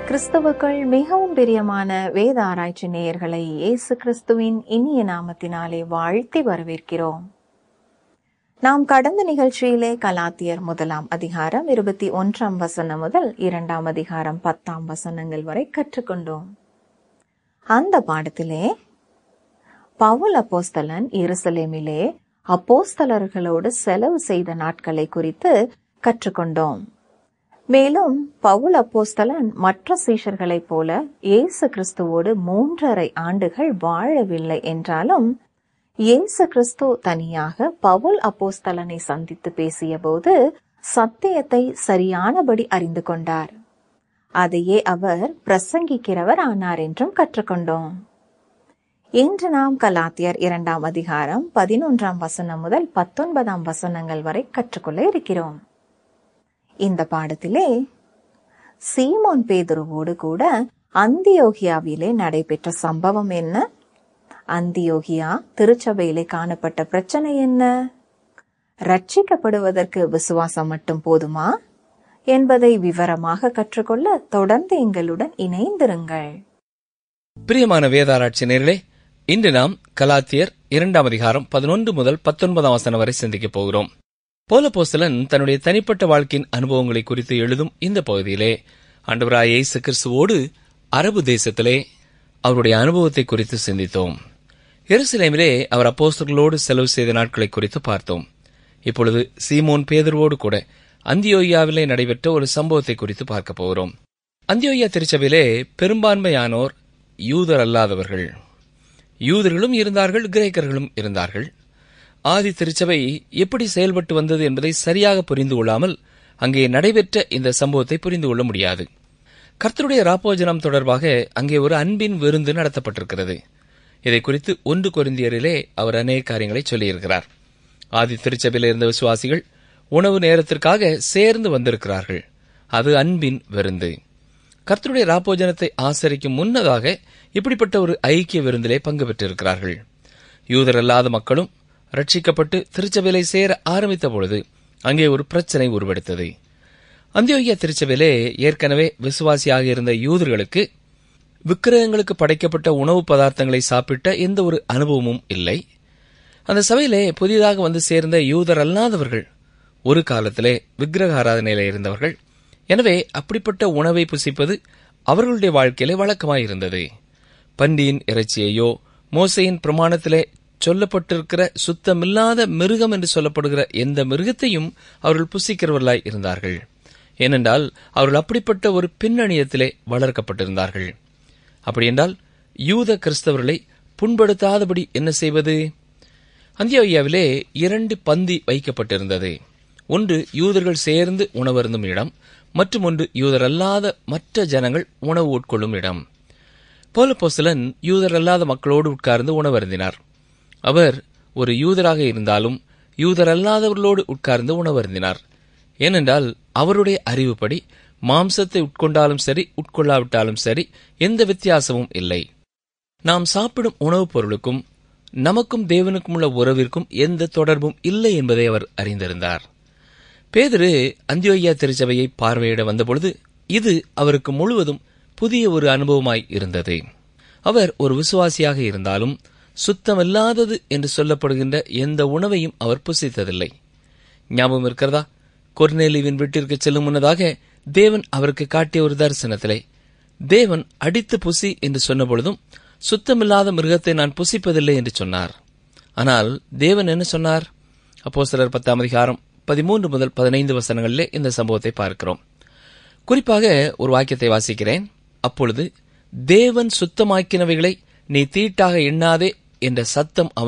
கிறிஸ்துவுக்குள் மிகவும் பிரியமான வேத ஆராய்ச்சி நேயர்களை இயேசு கிறிஸ்துவின் இனிய நாமத்தினாலே வாழ்த்தி வரவேற்கிறோம் நாம் கடந்த நிகழ்ச்சியிலே கலாத்தியர் முதலாம் அதிகாரம் இருபத்தி ஒன்றாம் வசனம் முதல் இரண்டாம் அதிகாரம் பத்தாம் வசனங்கள் வரை கற்றுக்கொண்டோம் அந்த பாடத்திலே பவுல் அப்போஸ்தலன் எருசலேமிலே அப்போஸ்தலர்களோடு செலவு செய்த நாட்களை குறித்து கற்றுக்கொண்டோம் மேலும் பவுல் அப்போஸ்தலன் மற்ற சீஷர்களைப் போல இயேசு கிறிஸ்துவோடு மூன்றரை ஆண்டுகள் வாழவில்லை என்றாலும் இயேசு கிறிஸ்து தனியாக பவுல் அப்போஸ்தலனை சந்தித்து பேசியபோது சத்தியத்தை சரியானபடி அறிந்து கொண்டார் அதையே அவர் பிரசங்கிக்கிறவர் ஆனார் என்றும் கற்றுக்கொண்டோம் இன்று நாம் கலாத்தியர் இரண்டாம் அதிகாரம் பதினொன்றாம் வசனம் முதல் பத்தொன்பதாம் வசனங்கள் வரை கற்றுக்கொள்ள இருக்கிறோம் இந்த பாடத்திலே சீமோன் பேதுருவோடு கூட அந்தியோகியாவிலே நடைபெற்ற சம்பவம் என்ன அந்தியோகியா திருச்சபையிலே காணப்பட்ட பிரச்சனை என்ன ரட்சிக்கப்படுவதற்கு விசுவாசம் மட்டும் போதுமா என்பதை விவரமாக கற்றுக்கொள்ள தொடர்ந்து எங்களுடன் இணைந்திருங்கள் பிரியமான வேதாராய்ச்சி நேர்களே இன்று நாம் கலாத்தியர் இரண்டாம் அதிகாரம் பதினொன்று முதல் பத்தொன்பதாம் வசனம் வரை சிந்திக்கப் போகிறோம் போலபோஸ்தலன் தன்னுடைய தனிப்பட்ட வாழ்க்கையின் அனுபவங்களை குறித்து எழுதும் இந்த பகுதியிலே ஆண்டவராய் இயேசு கிறிஸ்துவோடு அரபு தேசத்திலே அவருடைய அனுபவத்தை குறித்து சிந்தித்தோம் எருசலேமிலே அவர் அப்போஸ்தலர்களோடு செலவு செய்த நாட்களை குறித்து பார்த்தோம் இப்பொழுது சீமோன் பேதர்வோடு கூட அந்தியோயாவிலே நடைபெற்ற ஒரு சம்பவத்தை குறித்து பார்க்க போகிறோம் அந்தியோயா திருச்சபையிலே பெரும்பான்மையானோர் யூதர் அல்லாதவர்கள் யூதர்களும் இருந்தார்கள் கிரேக்கர்களும் இருந்தார்கள் ஆதி திருச்சபை எப்படி செயல்பட்டு வந்தது என்பதை சரியாக புரிந்து கொள்ளாமல் அங்கே நடைபெற்ற இந்த சம்பவத்தை புரிந்து கொள்ள முடியாது கர்த்தருடைய ராப்போஜனம் தொடர்பாக அங்கே ஒரு அன்பின் விருந்து நடத்தப்பட்டிருக்கிறது இதை குறித்து ஒன்று கொரிந்தியரிலே அவர் அநேக காரியங்களை சொல்லியிருக்கிறார் ஆதி திருச்சபையில் இருந்த விசுவாசிகள் உணவு நேரத்திற்காக சேர்ந்து வந்திருக்கிறார்கள் அது அன்பின் விருந்து கர்த்தருடைய ராப்போஜனத்தை ஆசரிக்கும் முன்னதாக இப்படிப்பட்ட ஒரு ஐக்கிய விருந்திலே பங்கு பெற்றிருக்கிறார்கள் யூதர் அல்லாத மக்களும் ரட்சிக்கப்பட்டு திருச்சபையிலே சேர ஆரம்பித்த பொழுது அங்கே ஒரு பிரச்சனை உருவெடுத்தது அந்தியோகியா திருச்சபையிலே ஏற்கனவே விசுவாசியாக இருந்த யூதர்களுக்கு விக்கிரகங்களுக்கு படைக்கப்பட்ட உணவு பதார்த்தங்களை சாப்பிட்ட எந்த ஒரு அனுபவமும் இல்லை அந்த சபையிலே புதிதாக வந்து சேர்ந்த யூதர் அல்லாதவர்கள் ஒரு காலத்திலே விக்கிரக ஆராதனையில இருந்தவர்கள் எனவே அப்படிப்பட்ட உணவை புசிப்பது அவர்களுடைய வாழ்க்கையிலே வழக்கமாயிருந்தது பண்டியின் இறைச்சியையோ மோசையின் பிரமாணத்திலே சொல்லப்பட்டிருக்கிற சுத்தமில்லாத மிருகம் என்று சொல்லப்படுகிற எந்த மிருகத்தையும் அவர்கள் புசிக்கிறவர்களாய் இருந்தார்கள் ஏனென்றால் அவர்கள் அப்படிப்பட்ட ஒரு பின்னணியத்திலே வளர்க்கப்பட்டிருந்தார்கள் அப்படியென்றால் யூத கிறிஸ்தவர்களை புண்படுத்தாதபடி என்ன செய்வது அந்தியோயாவிலே இரண்டு பந்தி வைக்கப்பட்டிருந்தது ஒன்று யூதர்கள் சேர்ந்து உணவருந்தும் இடம் மற்றும் ஒன்று யூதர் அல்லாத மற்ற ஜனங்கள் உணவு உட்கொள்ளும் இடம் போலப்போசலன் யூதர் அல்லாத மக்களோடு உட்கார்ந்து உணவருந்தினார் அவர் ஒரு யூதராக இருந்தாலும் யூதர் அல்லாதவர்களோடு உட்கார்ந்து உணவருந்தினார் ஏனென்றால் அவருடைய அறிவுப்படி மாம்சத்தை உட்கொண்டாலும் சரி உட்கொள்ளாவிட்டாலும் சரி எந்த வித்தியாசமும் இல்லை நாம் சாப்பிடும் உணவுப் பொருளுக்கும் நமக்கும் தேவனுக்கும் உள்ள உறவிற்கும் எந்த தொடர்பும் இல்லை என்பதை அவர் அறிந்திருந்தார் பேதிரு அந்தியோயா திருச்சபையை பார்வையிட வந்தபொழுது இது அவருக்கு முழுவதும் புதிய ஒரு அனுபவமாய் இருந்தது அவர் ஒரு விசுவாசியாக இருந்தாலும் சுத்தமில்லாதது என்று சொல்லப்படுகின்ற எந்த உணவையும் அவர் புசித்ததில்லை ஞாபகம் இருக்கிறதா கொர்நேலிவின் வீட்டிற்கு செல்லும் முன்னதாக தேவன் அவருக்கு காட்டிய ஒரு தரிசனத்திலே தேவன் அடித்து புசி என்று சொன்னபொழுதும் சுத்தமில்லாத மிருகத்தை நான் புசிப்பதில்லை என்று சொன்னார் ஆனால் தேவன் என்ன சொன்னார் அப்போ சிலர் பத்தாம் அதிகாரம் பதிமூன்று முதல் பதினைந்து வசனங்களிலே இந்த சம்பவத்தை பார்க்கிறோம் குறிப்பாக ஒரு வாக்கியத்தை வாசிக்கிறேன் அப்பொழுது தேவன் சுத்தமாக்கினவைகளை நீ தீட்டாக எண்ணாதே என்ற சத்தம்